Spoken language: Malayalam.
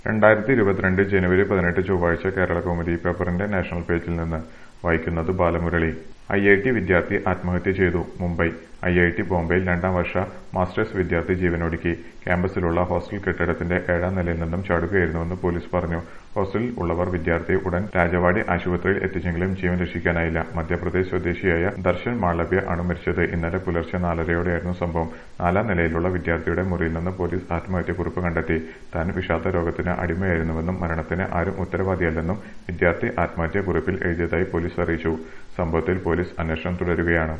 രണ്ടായിരത്തി ഇരുപത്തിരണ്ട് ജനുവരി പതിനെട്ട് ചൊവ്വാഴ്ച കേരളകൗമുദി പേപ്പറിന്റെ നാഷണൽ പേജിൽ നിന്ന് വായിക്കുന്നത് ബാലമുരളി ഐ ഐ ടി വിദ്യാർത്ഥി ആത്മഹത്യ ചെയ്തു മുംബൈ ഐ ഐ ടി ബോംബെയിൽ രണ്ടാം വർഷ മാസ്റ്റേഴ്സ് വിദ്യാർത്ഥി ജീവനൊടുക്കി ക്യാമ്പസിലുള്ള ഹോസ്റ്റൽ കെട്ടിടത്തിന്റെ ഏഴാം നിലയിൽ നിന്നും ചാടുകയായിരുന്നുവെന്ന് പോലീസ് പറഞ്ഞു ഹോസ്റ്റലിൽ ഉള്ളവർ വിദ്യാർത്ഥിയെ ഉടൻ രാജവാടി ആശുപത്രിയിൽ എത്തിച്ചെങ്കിലും ജീവൻ രക്ഷിക്കാനായില്ല മധ്യപ്രദേശ് സ്വദേശിയായ ദർശൻ മാളവ്യ ആണ് മരിച്ചത് ഇന്നലെ പുലർച്ചെ നാലരയോടെയായിരുന്നു സംഭവം നാലാം നിലയിലുള്ള വിദ്യാർത്ഥിയുടെ മുറിയിൽ നിന്ന് പോലീസ് ആത്മഹത്യക്കുറിപ്പ് കണ്ടെത്തി താൻ വിഷാദ രോഗത്തിന് അടിമയായിരുന്നുവെന്നും മരണത്തിന് ആരും ഉത്തരവാദിയല്ലെന്നും വിദ്യാർത്ഥി ആത്മഹത്യാക്കുറിപ്പിൽ എഴുതിയതായി പോലീസ് അറിയിച്ചു സംഭവത്തിൽ പോലീസ് അന്വേഷണം തുടരുകയാണ്